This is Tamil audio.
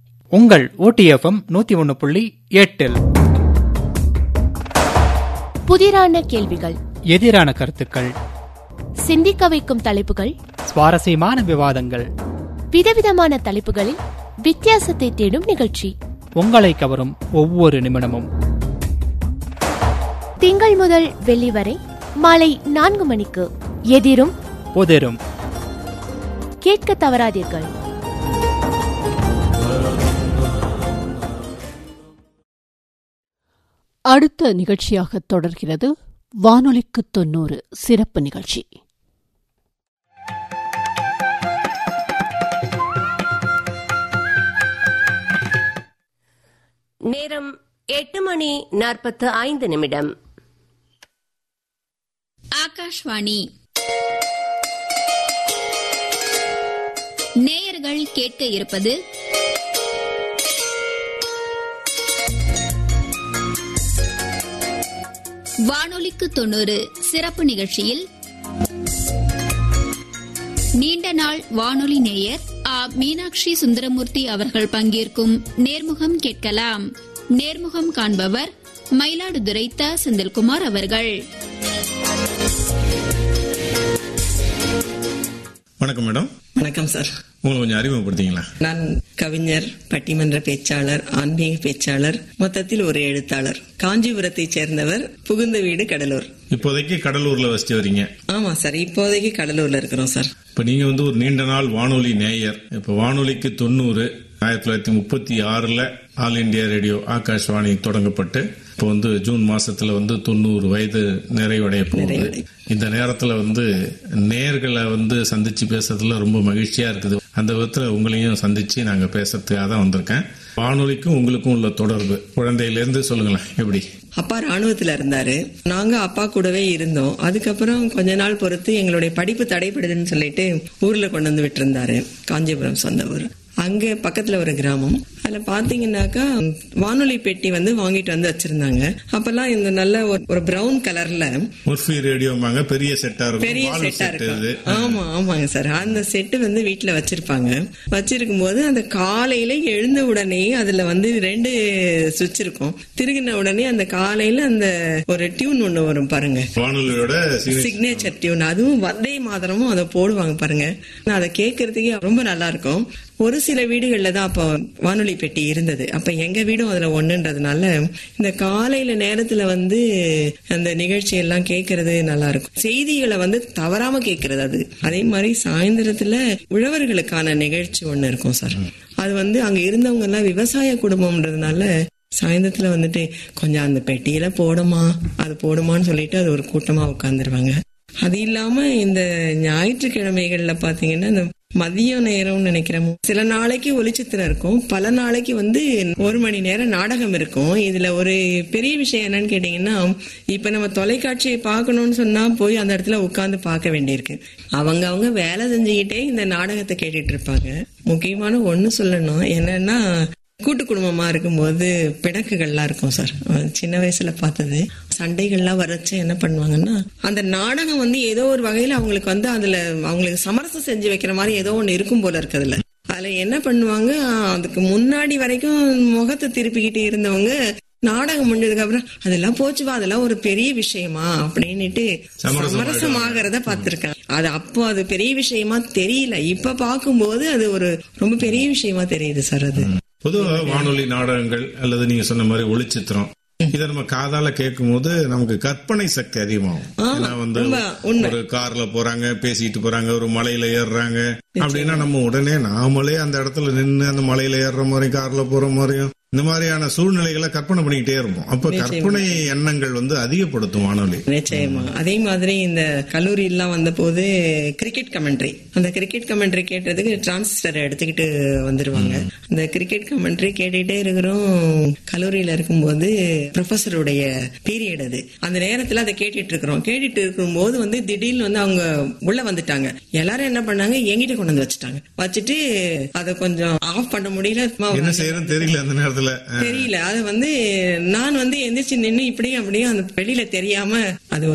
உங்கள் ஓடிஎஃப்எம் நூத்தி ஒன்னு புள்ளி எட்டில் புதிரான கேள்விகள் எதிரான கருத்துக்கள் சிந்திக்க வைக்கும் தலைப்புகள் சுவாரஸ்யமான விவாதங்கள் விதவிதமான தலைப்புகளில் வித்தியாசத்தை தேடும் நிகழ்ச்சி உங்களை கவரும் ஒவ்வொரு நிமிடமும் திங்கள் முதல் வெள்ளி வரை மாலை நான்கு மணிக்கு எதிரும் புதிரும் கேட்க தவறாதீர்கள் அடுத்த நிகழ்ச்சியாக தொடர்கிறது வானொலிக்கு தொன்னூறு சிறப்பு நிகழ்ச்சி நேரம் எட்டு மணி நாற்பத்து ஐந்து நிமிடம் ஆகாஷ்வாணி நேயர்கள் கேட்க இருப்பது வானொலிக்கு தொண்ணூறு சிறப்பு நிகழ்ச்சியில் நீண்ட நாள் வானொலி நேயர் ஆ மீனாட்சி சுந்தரமூர்த்தி அவர்கள் பங்கேற்கும் நேர்முகம் கேட்கலாம் நேர்முகம் காண்பவர் மயிலாடுதுறை த செந்தில்குமார் அவர்கள் வணக்கம் மேடம் வணக்கம் சார் உங்களை கொஞ்சம் அறிமுகப்படுத்திங்களா நான் கவிஞர் பட்டிமன்ற பேச்சாளர் ஆன்மீக பேச்சாளர் மொத்தத்தில் ஒரு எழுத்தாளர் காஞ்சிபுரத்தைச் சேர்ந்தவர் புகுந்த வீடு கடலூர் இப்போதைக்கு கடலூர்ல வசிச்சு வரீங்க ஆமா சார் இப்போதைக்கு கடலூர்ல இருக்கிறோம் சார் இப்ப நீங்க வந்து ஒரு நீண்ட நாள் வானொலி நேயர் இப்ப வானொலிக்கு தொண்ணூறு ஆயிரத்தி தொள்ளாயிரத்தி முப்பத்தி ஆறுல ஆல் இண்டியா ரேடியோ ஆகாஷ்வாணி தொடங்கப்பட்டு இப்போ வந்து ஜூன் மாசத்துல வந்து தொண்ணூறு வயது நிறைவடைய போகுது நிறைவடை. இந்த நேரத்துல வந்து நேர்களை வந்து சந்திச்சு பேசுறதுல ரொம்ப மகிழ்ச்சியா இருக்குது அந்த விதத்துல உங்களையும் சந்திச்சு நாங்க பேசுறதுக்காக தான் வந்திருக்கேன் வானொலிக்கும் உங்களுக்கும் உள்ள தொடர்பு குழந்தையில இருந்து சொல்லுங்களேன் எப்படி அப்பா ராணுவத்துல இருந்தாரு நாங்க அப்பா கூடவே இருந்தோம் அதுக்கப்புறம் கொஞ்ச நாள் பொறுத்து எங்களுடைய படிப்பு தடைப்படுதுன்னு சொல்லிட்டு ஊர்ல கொண்டு வந்து விட்டிருந்தாரு காஞ்சிபுரம் சொந்த ஊர் அங்க பக்கத்துல ஒரு கிராமம் அதுல பாத்தீங்கன்னாக்கா வானொலி பெட்டி வந்து வாங்கிட்டு வந்து வச்சிருந்தாங்க அப்பெல்லாம் இந்த நல்ல ஒரு- ஒரு பிரவுன் கலர்ல முர்ஃபி ரேடியோமாங்க பெரிய செட்டா இருக்கும் பெரிய வால்வு செட்டா செட்டு இது இருக்கும் ஆமா ஆமாங்க சார் அந்த செட்டு வந்து வீட்ல வச்சிருப்பாங்க வச்சிருக்கும் போது அந்த காலையில எழுந்த உடனே அதுல வந்து ரெண்டு சுவிட்ச் இருக்கும் திருகின உடனே அந்த காலையில அந்த ஒரு டியூன் ஒண்ணு வரும் பாருங்க வானொலியோட signature. சிக்னேச்சர் டியூன் அதுவும் வந்தே மாதரமும் அதை போடுவாங்க பாருங்க நான் அதை கேட்கறதுக்கே ரொம்ப நல்லா இருக்கும் ஒரு சில வீடுகள்ல தான் அப்போ வானொலி பெட்டி இருந்தது அப்ப எங்க வீடும் அதுல ஒண்ணுன்றதுனால இந்த காலையில நேரத்துல வந்து அந்த நிகழ்ச்சி எல்லாம் கேட்கறது நல்லா இருக்கும் செய்திகளை வந்து தவறாம கேட்கறது அது அதே மாதிரி சாயந்தரத்துல உழவர்களுக்கான நிகழ்ச்சி ஒண்ணு இருக்கும் சார் அது வந்து அங்க இருந்தவங்க எல்லாம் விவசாய குடும்பம்ன்றதுனால சாயந்தரத்துல வந்துட்டு கொஞ்சம் அந்த பெட்டியில போடுமா அது போடுமான்னு சொல்லிட்டு அது ஒரு கூட்டமா உட்காந்துருவாங்க அது இல்லாம இந்த ஞாயிற்றுக்கிழமைகள்ல பாத்தீங்கன்னா இந்த மதிய நேரம்னு நினைக்கிறேன் சில நாளைக்கு ஒளிச்சித்திரம் இருக்கும் பல நாளைக்கு வந்து ஒரு மணி நேரம் நாடகம் இருக்கும் இதுல ஒரு பெரிய விஷயம் என்னன்னு கேட்டீங்கன்னா இப்ப நம்ம தொலைக்காட்சியை பார்க்கணும்னு சொன்னா போய் அந்த இடத்துல உட்கார்ந்து பார்க்க வேண்டியிருக்கு அவங்க அவங்க வேலை செஞ்சுக்கிட்டே இந்த நாடகத்தை கேட்டுட்டு இருப்பாங்க முக்கியமான ஒண்ணு சொல்லணும் என்னன்னா கூட்டு குடும்பமா இருக்கும்போது பிணக்குகள்லாம் இருக்கும் சார் அஹ் சின்ன வயசுல பார்த்தது சண்டைகள்லாம் வரச்சு என்ன பண்ணுவாங்கன்னா அந்த நாடகம் வந்து ஏதோ ஒரு வகையில அவங்களுக்கு வந்து அதுல அவங்களுக்கு சமரசம் செஞ்சு வைக்கிற மாதிரி ஏதோ ஒண்ணு இருக்கும் போல இருக்கு அதுல அதுல என்ன பண்ணுவாங்க அதுக்கு முன்னாடி வரைக்கும் முகத்தை திருப்பிக்கிட்டு இருந்தவங்க நாடகம் முடிஞ்சதுக்கு அப்புறம் அதெல்லாம் போச்சுவா அதெல்லாம் ஒரு பெரிய விஷயமா அப்படின்னுட்டு சமரசம் சமரசமாகறத பார்த்திருக்கேன் அது அப்போ அது பெரிய விஷயமா தெரியல இப்ப பார்க்கும்போது அது ஒரு ரொம்ப பெரிய விஷயமா தெரியுது சார் அது பொதுவா வானொலி நாடகங்கள் அல்லது நீங்க சொன்ன மாதிரி ஒளிச்சித்திரம் இதை நம்ம காதால கேட்கும் போது நமக்கு கற்பனை சக்தி அதிகமாகும் ஆமா, ஏன்னா வந்து ரொம்ப உண்மை. ஒரு கார்ல போறாங்க பேசிட்டு போறாங்க ஒரு மலையில ஏறுறாங்க அப்படின்னா நம்ம உடனே நாமளே அந்த இடத்துல நின்னு அந்த மலையில ஏறுற மாதிரியும் கார்ல போற மாதிரியும் இந்த மாதிரியான சூழ்நிலைகளை கற்பனை பண்ணிக்கிட்டே இருப்போம் அப்ப கற்பனை எண்ணங்கள் வந்து அதிகப்படுத்தும் வானொலி நிச்சயமா அதே மாதிரி இந்த கல்லூரி எல்லாம் வந்த போது கிரிக்கெட் கமெண்ட்ரி அந்த கிரிக்கெட் கமெண்ட்ரி கேட்டதுக்கு டிரான்சிஸ்டர் எடுத்துக்கிட்டு வந்துருவாங்க அந்த கிரிக்கெட் கமெண்ட்ரி கேட்டுட்டே இருக்கிறோம் கல்லூரியில இருக்கும்போது ப்ரொஃபஸருடைய பீரியட் அது அந்த நேரத்துல அதை கேட்டுட்டு இருக்கிறோம் கேட்டுட்டு இருக்கும்போது வந்து திடீர்னு வந்து அவங்க உள்ள வந்துட்டாங்க எல்லாரும் என்ன பண்ணாங்க எங்கிட்ட கொண்டு வந்து வச்சுட்டாங்க வச்சுட்டு அதை கொஞ்சம் ஆஃப் பண்ண முடியல என்ன செய்யறதுன்னு தெரியல அந்த நேரத்துல தெரியல அது வந்து நான் வந்து எந்திரிச்சு நின்னு இப்படியும் அப்படியும் அந்த வெளியில தெரியாம அது ஒரு